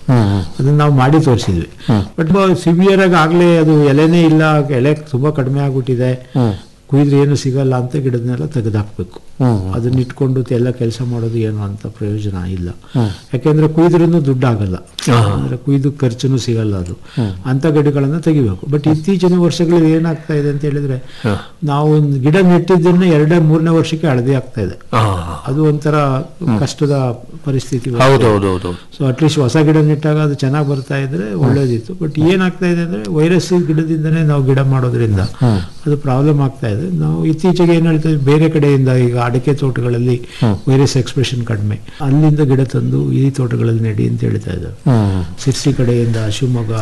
ಅದನ್ನ ನಾವು ಮಾಡಿ ತೋರಿಸಿದ್ವಿ ಬಟ್ ಸಿವಿಯರ್ ಆಗಿ ಆಗ್ಲೇ ಅದು ಎಲೆನೇ ಇಲ್ಲ ಎಲೆ ತುಂಬಾ ಕಡಿಮೆ ಆಗ್ಬಿಟ್ಟಿದೆ ಕುಯ್ದ್ರೆ ಏನು ಸಿಗಲ್ಲ ಅಂತ ಗಿಡದನ್ನೆಲ್ಲ ತೆಗೆದಾಕ್ಬೇಕು ಅದನ್ನ ಇಟ್ಕೊಂಡು ಎಲ್ಲ ಕೆಲಸ ಮಾಡೋದು ಏನು ಅಂತ ಪ್ರಯೋಜನ ಇಲ್ಲ ಯಾಕೆಂದ್ರೆ ಕುಯ್ದ್ರೂ ದುಡ್ಡು ಆಗಲ್ಲ ಅಂದ್ರೆ ಕುಯ್ದು ಖರ್ಚುನು ಸಿಗಲ್ಲ ಅದು ಅಂತ ಗಿಡಗಳನ್ನ ತೆಗಿಬೇಕು ಬಟ್ ಇತ್ತೀಚಿನ ವರ್ಷಗಳಲ್ಲಿ ಏನಾಗ್ತಾ ಇದೆ ಅಂತ ಹೇಳಿದ್ರೆ ನಾವು ಒಂದು ಗಿಡ ನೆಟ್ಟಿದ್ದನ್ನ ಎರಡೇ ಮೂರನೇ ವರ್ಷಕ್ಕೆ ಹಳದಿ ಆಗ್ತಾ ಇದೆ ಆ, ಅದು ಒಂಥರ ಕಷ್ಟದ ಪರಿಸ್ಥಿತಿ ಹೌದು ಹೌದು ಹೌದು ಸೊ ಅಟ್ಲೀಸ್ಟ್ ಹೊಸ ಗಿಡ ನೆಟ್ಟಾಗ ಅದು ಚೆನ್ನಾಗಿ ಬರ್ತಾ ಇದ್ರೆ ಒಳ್ಳೇದಿತ್ತು ಬಟ್ ಏನಾಗ್ತಾ ಇದೆ ಅಂದ್ರೆ ವೈರಸ್ ಗಿಡದಿಂದನೇ ನಾವು ಗಿಡ ಮಾಡೋದ್ರಿಂದ ಅದು ಪ್ರಾಬ್ಲಮ್ ಆಗ್ತಾ ಇದೆ ನಾವು ಇತ್ತೀಚೆಗೆ ಏನ್ ಹೇಳ್ತಾ ಇದ್ವಿ, ಬೇರೆ ಕಡೆಯಿಂದ ಈಗ ಅಡಿಕೆ ತೋಟಗಳಲ್ಲಿ ವೈರಸ್ ಎಕ್ಸ್ಪ್ರೆಷನ್ ಕಡಿಮೆ ಅಲ್ಲಿಂದ ಗಿಡ ತಂದು ಈ ತೋಟಗಳಲ್ಲಿ ನೆಡಿ ಅಂತ ಹೇಳ್ತಾ ಇದ್ದಾರೆ ಸಿರ್ಸಿ ಕಡೆಯಿಂದ ಶಿವಮೊಗ್ಗ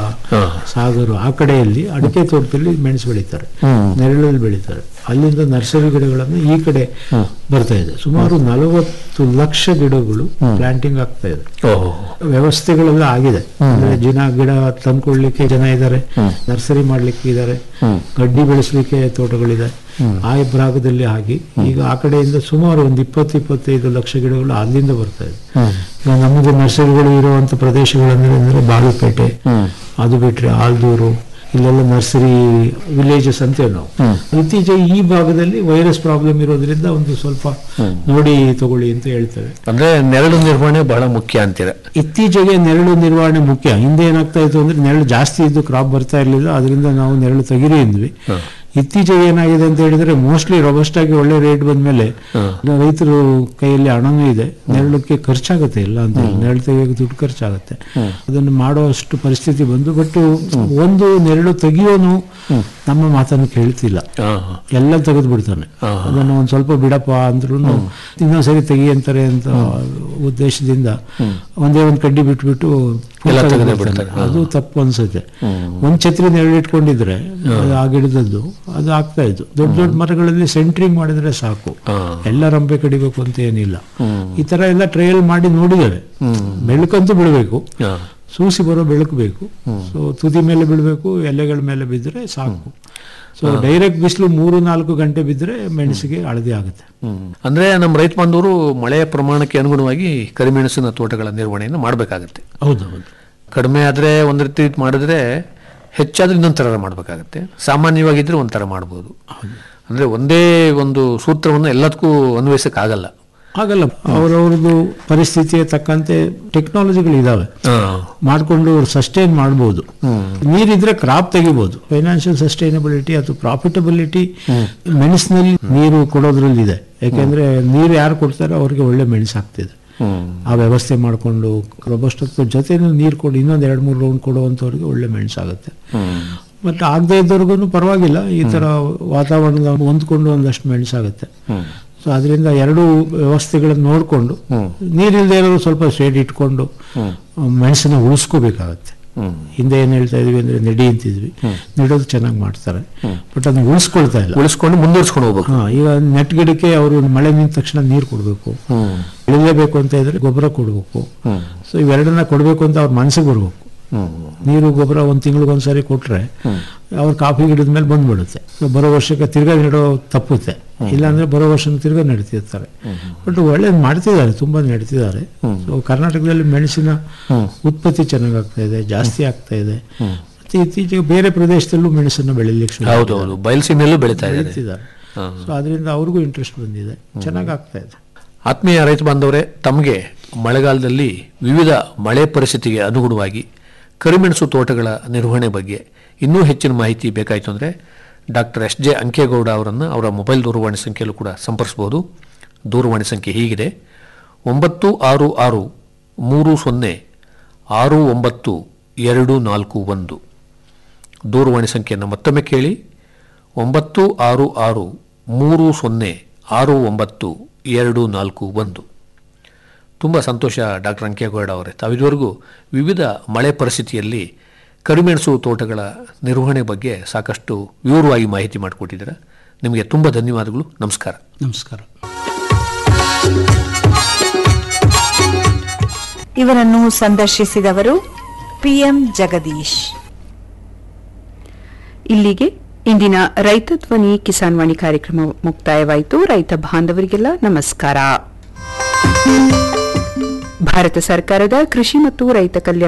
ಸಾಗರ ಆ ಕಡೆಯಲ್ಲಿ ಅಡಿಕೆ ತೋಟದಲ್ಲಿ ಮೆಣಸು ಬೆಳೀತಾರೆ ನೆರಳಲ್ಲಿ ಬೆಳೀತಾರೆ ಅಲ್ಲಿಂದ ನರ್ಸರಿ ಗಿಡಗಳನ್ನು ಈ ಕಡೆ ಬರ್ತಾ ಇದೆ ಸುಮಾರು ನಲವತ್ತು ಲಕ್ಷ ಗಿಡಗಳು ಪ್ಲಾಂಟಿಂಗ್ ಆಗ್ತಾ ಇದೆ ಓಹೋ ವ್ಯವಸ್ಥೆಗಳೆಲ್ಲ ಆಗಿದೆ ಅಂದ್ರೆ ಜನ ಗಿಡ ತಂದ್ಕೊಡ್ಲಿಕ್ಕೆ ಜನ ಇದ್ದಾರೆ ನರ್ಸರಿ ಮಾಡ್ಲಿಕ್ಕೆ ಇದ್ದಾರೆ ಗಡ್ಡಿ ಬೆಳೆಸಲಿಕ್ಕೆ ತೋಟಗಳಿದೆ ಆ ಭಾಗದಲ್ಲಿ ಆಗಿ ಈಗ ಆ ಕಡೆಯಿಂದ ಸುಮಾರು ಒಂದು ಇಪ್ಪತ್ತು ಇಪ್ಪತ್ತೈದು ಲಕ್ಷ ಗಿಡಗಳು ಅಲ್ಲಿಂದ ಬರ್ತಾ ಇದೆ ಈಗ ನಮ್ಮದು ನರ್ಸರಿಗಳು ಇರುವಂತ ಪ್ರದೇಶಗಳಂದ್ರೆ ಅಂದ್ರೆ ಬಾಗಲಪೇಟೆ ಅದು ಬಿಟ್ರೆ ಆಲ್ದೂರು ಇಲ್ಲೆಲ್ಲ ನರ್ಸರಿ ವಿಲೇಜಸ್ ಅಂತೇವೆ ನಾವು ಇತ್ತೀಚೆಗೆ ಈ ಭಾಗದಲ್ಲಿ ವೈರಸ್ ಪ್ರಾಬ್ಲಮ್ ಇರೋದ್ರಿಂದ ಒಂದು ಸ್ವಲ್ಪ ನೋಡಿ ತಗೊಳ್ಳಿ ಅಂತ ಹೇಳ್ತೇವೆ ಅಂದ್ರೆ ನೆರಳು ನಿರ್ವಹಣೆ ಬಹಳ ಮುಖ್ಯ ಅಂತೀರ ಇತ್ತೀಚೆಗೆ ನೆರಳು ನಿರ್ವಹಣೆ ಮುಖ್ಯ ಹಿಂದೆ ಏನಾಗ್ತಾ ಇತ್ತು ಅಂದ್ರೆ ನೆರಳು ಜಾಸ್ತಿ ಇದ್ದು ಕ್ರಾಪ್ ಬರ್ತಾ ಇರಲಿಲ್ಲ ಅದರಿಂದ ನಾವು ನೆರಳು ತೆಗಿರಿ ಅಂದ್ವಿ ಇತ್ತೀಚೆಗೆ ಏನಾಗಿದೆ ಅಂತ ಹೇಳಿದ್ರೆ ಮೋಸ್ಟ್ಲಿ ರೊಬಸ್ಟ್ ಆಗಿ ಒಳ್ಳೆ ರೇಟ್ ಬಂದ್ಮೇಲೆ ರೈತರು ಕೈಯಲ್ಲಿ ಹಣನೂ ಇದೆ ನೆರಳಕ್ಕೆ ಖರ್ಚಾಗುತ್ತೆ ಇಲ್ಲ ಅಂತ ಹೇಳಿ ನೆರಳು ತೆಗಿಯೋಕೆ ದುಡ್ಡು ಖರ್ಚಾಗುತ್ತೆ ಅದನ್ನು ಮಾಡುವಷ್ಟು ಪರಿಸ್ಥಿತಿ ಬಂದು ಬಟ್ ಒಂದು ನೆರಳು ತೆಗಿಯೋನು ನಮ್ಮ ಮಾತನ್ನು ಕೇಳ್ತಿಲ್ಲ ಆ, ಎಲ್ಲ ತೆಗೆದು ಬಿಡ್ತಾನೆ ಅದನ್ನು ಒಂದ್ ಸ್ವಲ್ಪ ಬಿಡಪ್ಪ ಅಂದ್ರೂ ಇನ್ನೊಂದ್ಸರಿ ತೆಗಿ ಅಂತಾರೆ ಅಂತ ಉದ್ದೇಶದಿಂದ ಒಂದೇ ಒಂದ್ ಕಡ್ಡಿ ಬಿಟ್ಬಿಟ್ಟು ಎಲ್ಲ ತೆಗೆದು ತೆಗೆದೇ ಬಿಡ್ತಾನೆ. ಅದು ತಪ್ಪು ಅನ್ಸುತ್ತೆ ಒಂದ್ ಛತ್ರಿ ನೆರಳಿಟ್ಕೊಂಡಿದ್ರೆ ಅದು ಆ ಗಿಡದದ್ದು ಅದು ಆಗ್ತಾ ಇತ್ತು ದೊಡ್ಡ ದೊಡ್ಡ ಮರಗಳಲ್ಲಿ ಸೆಂಟ್ರಿಂಗ್ ಮಾಡಿದ್ರೆ ಸಾಕು ಎಲ್ಲ ರಂಬೆ ಕಡಿಬೇಕು ಅಂತ ಏನಿಲ್ಲ ಈ ತರ ಎಲ್ಲ ಟ್ರಯಲ್ ಮಾಡಿ ನೋಡಿದ್ದಾರೆ ಬೆಳಕಂತೂ ಬಿಡಬೇಕು ಆ. ಸೂಸಿ ಬರೋ ಬೆಳಕು ಬೇಕು ಸೊ ತುದಿ ಮೇಲೆ ಬೀಳಬೇಕು ಎಲೆಗಳ ಮೇಲೆ ಬಿದ್ದರೆ ಸಾಕು ಸೊ ಡೈರೆಕ್ಟ್ ಬಿಸಿಲು ಮೂರು ನಾಲ್ಕು ಗಂಟೆ ಬಿದ್ದರೆ ಮೆಣಸಿಗೆ ಹಳದಿ ಆಗುತ್ತೆ ಹ್ಮ್. ಅಂದ್ರೆ ನಮ್ಮ ರೈತ ಬಾಂಧವರು ಮಳೆಯ ಪ್ರಮಾಣಕ್ಕೆ ಅನುಗುಣವಾಗಿ ಕರಿಮೆಣಸಿನ ತೋಟಗಳ ನಿರ್ವಹಣೆಯನ್ನು ಮಾಡಬೇಕಾಗತ್ತೆ ಹೌದು ಹೌದು ಕಡಿಮೆ ಆದ್ರೆ ಒಂದ್ ರೀತಿ ಮಾಡಿದ್ರೆ ಹೆಚ್ಚಾದ್ರೆ ಇನ್ನೊಂದ್ ತರ ಮಾಡಬೇಕಾಗತ್ತೆ ಸಾಮಾನ್ಯವಾಗಿದ್ರೆ ಒಂಥರ ಮಾಡ್ಬೋದು ಅಂದ್ರೆ ಒಂದೇ ಒಂದು ಸೂತ್ರವನ್ನು ಎಲ್ಲದಕ್ಕೂ ಅನ್ವಯಿಸಕ್ ಆಗಲ್ಲ ಆಗಲ್ಲ ಅವರವ್ರದ್ದು ಪರಿಸ್ಥಿತಿಗೆ ತಕ್ಕಂತೆ ಟೆಕ್ನಾಲಜಿಗಳಿದಾವೆ ಮಾಡಿಕೊಂಡು ಅವ್ರು ಸಸ್ಟೈನ್ ಮಾಡ್ಬೋದು ನೀರಿದ್ರೆ ಕ್ರಾಪ್ ತೆಗಿಬೋದು ಫೈನಾನ್ಷಿಯಲ್ ಸಸ್ಟೈನಬಿಲಿಟಿ ಅಥವಾ ಪ್ರಾಫಿಟಬಿಲಿಟಿ ಮೆಣಸಿನಲ್ಲಿ ನೀರು ಕೊಡೋದ್ರಲ್ಲಿ ಇದೆ ಯಾಕೆಂದ್ರೆ ನೀರು ಯಾರು ಕೊಡ್ತಾರೆ ಅವ್ರಿಗೆ ಒಳ್ಳೆ ಮೆಣಸು ಆಗ್ತಿದೆ ಆ ವ್ಯವಸ್ಥೆ ಮಾಡಿಕೊಂಡು ರೊಬಸ್ಟ್ ಜೊತೆ ನೀರು ಕೊಡು ಇನ್ನೊಂದು ಎರಡು ಮೂರು ರೌಂಡ್ ಕೊಡುವಂಥವ್ರಿಗೆ ಒಳ್ಳೆ ಮೆಣಸಾಗುತ್ತೆ ಬಟ್ ಆಗದೆ ಇದ್ದವ್ರಿಗೂ ಪರವಾಗಿಲ್ಲ ಈ ತರ ವಾತಾವರಣದ ಹೊಂದ್ಕೊಂಡು ಒಂದಷ್ಟು ಮೆಣಸಾಗುತ್ತೆ ಸೊ ಅದರಿಂದ ಎರಡು ವ್ಯವಸ್ಥೆಗಳನ್ನು ನೋಡಿಕೊಂಡು ನೀರಿಲ್ಲದೆ ಇರೋರು ಸ್ವಲ್ಪ ಶೇಡ್ ಇಟ್ಕೊಂಡು ಮೆಣಸನ್ನ ಉಳಿಸ್ಕೋಬೇಕಾಗತ್ತೆ ಹಿಂದೆ ಏನ್ ಹೇಳ್ತಾ ಇದೀವಿ ಅಂದ್ರೆ ನೆಡಿ ಅಂತಿದ್ವಿ ನೆಡೋದು ಚೆನ್ನಾಗಿ ಮಾಡ್ತಾರೆ ಬಟ್ ಅದನ್ನ ಉಳಿಸ್ಕೊಳ್ತಾ ಇಲ್ಲ ಉಳಿಸ್ಕೊಂಡು ಮುಂದುವರ್ಸ್ಕೊಂಡು ಹೋಗ್ಬೇಕು ಹಾ ಈಗ ನೆಟ್ ಗಿಡಕ್ಕೆ ಅವರು ಮಳೆ ನಿಂತ ತಕ್ಷಣ ನೀರು ಕೊಡಬೇಕು ಬೆಳಿಲೇಬೇಕು ಅಂತ ಇದ್ರೆ ಗೊಬ್ಬರ ಕೊಡಬೇಕು ಸೊ ಇವೆರಡನ್ನ ಕೊಡಬೇಕು ಅಂತ ಅವ್ರ ಮನಸ್ಸಿಗೆ ಬರ್ಬೇಕು ನೀರು ಗೊಬ್ಬರ ಒಂದು ತಿಂಗಳಿಗೊಂದ್ಸರಿ ಕೊಟ್ರೆ ಅವ್ರ ಕಾಫಿ ಗಿಡದ ಮೇಲೆ ಬಂದ್ಬಿಡುತ್ತೆ ಸೊ ಬರೋ ವರ್ಷಕ್ಕೆ ತಿರ್ಗಾ ನೆಡೋ ತಪ್ಪುತ್ತೆ ಇಲ್ಲಾಂದ್ರೆ ಬರೋ ವರ್ಷ ತಿರ್ಗಾ ನೆಡ್ತಿರ್ತಾರೆ ಬಟ್ ಒಳ್ಳೇದು ಮಾಡ್ತಿದ್ದಾರೆ ತುಂಬಾ ನೆಡ್ತಿದ್ದಾರೆ ಸೊ ಕರ್ನಾಟಕದಲ್ಲಿ ಮೆಣಸಿನ ಉತ್ಪತ್ತಿ ಚೆನ್ನಾಗಿ ಆಗ್ತಾ ಇದೆ ಜಾಸ್ತಿ ಆಗ್ತಾ ಇದೆ ಮತ್ತೆ ಇತ್ತೀಚೆಗೆ ಬೇರೆ ಪ್ರದೇಶದಲ್ಲೂ ಮೆಣಸನ್ನ ಬೆಳಿಲಿಕ್ಕೆ ಶುರು ಹೌದು ಹೌದು ಬಯಲ್ಸೀಮೆಯಲ್ಲೂ ಬೆಳೀತಾ ಇದೆ ಬೆಳೀತಿದ್ದಾರೆ ಸೊ ಅದರಿಂದ ಅವ್ರಿಗೂ ಇಂಟ್ರೆಸ್ಟ್ ಬಂದಿದೆ ಚೆನ್ನಾಗಿ ಆಗ್ತಾ ಇದೆ ಆತ್ಮೀಯ ರೈತ ಬಾಂಧವರೇ ತಮಗೆ ಮಳೆಗಾಲದಲ್ಲಿ ವಿವಿಧ ಮಳೆ ಪರಿಸ್ಥಿತಿಗೆ ಅನುಗುಣವಾಗಿ ಕರಿಮೆಣಸು ತೋಟಗಳ ನಿರ್ವಹಣೆ ಬಗ್ಗೆ ಇನ್ನೂ ಹೆಚ್ಚಿನ ಮಾಹಿತಿ ಬೇಕಾಯಿತು ಅಂದರೆ ಡಾಕ್ಟರ್ ಎಸ್ ಜೆ ಅಂಕೇಗೌಡ ಅವರನ್ನು ಅವರ ಮೊಬೈಲ್ ದೂರವಾಣಿ ಸಂಖ್ಯೆಯಲ್ಲೂ ಕೂಡ ಸಂಪರ್ಸ್ಬೋದು ದೂರವಾಣಿ ಸಂಖ್ಯೆ ಹೀಗಿದೆ ಒಂಬತ್ತು ಆರು ಆರು ಮೂರು ಸೊನ್ನೆ ಆರು ಒಂಬತ್ತು ಎರಡು ನಾಲ್ಕು ಒಂದು ದೂರವಾಣಿ ಸಂಖ್ಯೆಯನ್ನು ಮತ್ತೊಮ್ಮೆ ಕೇಳಿ ಒಂಬತ್ತು ಆರು ಆರು ಮೂರು ಸೊನ್ನೆ ಆರು ಒಂಬತ್ತು ಎರಡು ನಾಲ್ಕು ಒಂದು ತುಂಬ ಸಂತೋಷ ಡಾಕ್ಟರ್ ಅಂಕೇಗೌಡ ಅವರೇ ತಾವಿದುವರೆಗೂ ವಿವಿಧ ಮಳೆ ಪರಿಸ್ಥಿತಿಯಲ್ಲಿ ಕರಿಮೆಣಸು ತೋಟಗಳ ನಿರ್ವಹಣೆ ಬಗ್ಗೆ ಸಾಕಷ್ಟು ವಿವರವಾಗಿ ಮಾಹಿತಿ ಮಾಡಿಕೊಟ್ಟಿದ್ದೀರಾ ನಿಮಗೆ ತುಂಬ ಧನ್ಯವಾದಗಳು ನಮಸ್ಕಾರ ನಮಸ್ಕಾರ ಇವರನ್ನು ಸಂದರ್ಶಿಸಿದವರು ಪಿಎಂ ಜಗದೀಶ್ ಇಲ್ಲಿಗೆ ಇಂದಿನ ರೈತ ಧ್ವನಿ ಕಿಸಾನ್ ವಾಣಿ ಕಾರ್ಯಕ್ರಮ ಮುಕ್ತಾಯವಾಯಿತು ರೈತ ಬಾಂಧವರಿಗೆಲ್ಲ ನಮಸ್ಕಾರ ಭಾರತ ಸರ್ಕಾರದ ಕೃಷಿ ಮತ್ತು ರೈತ ಕಲ್ಯಾಣ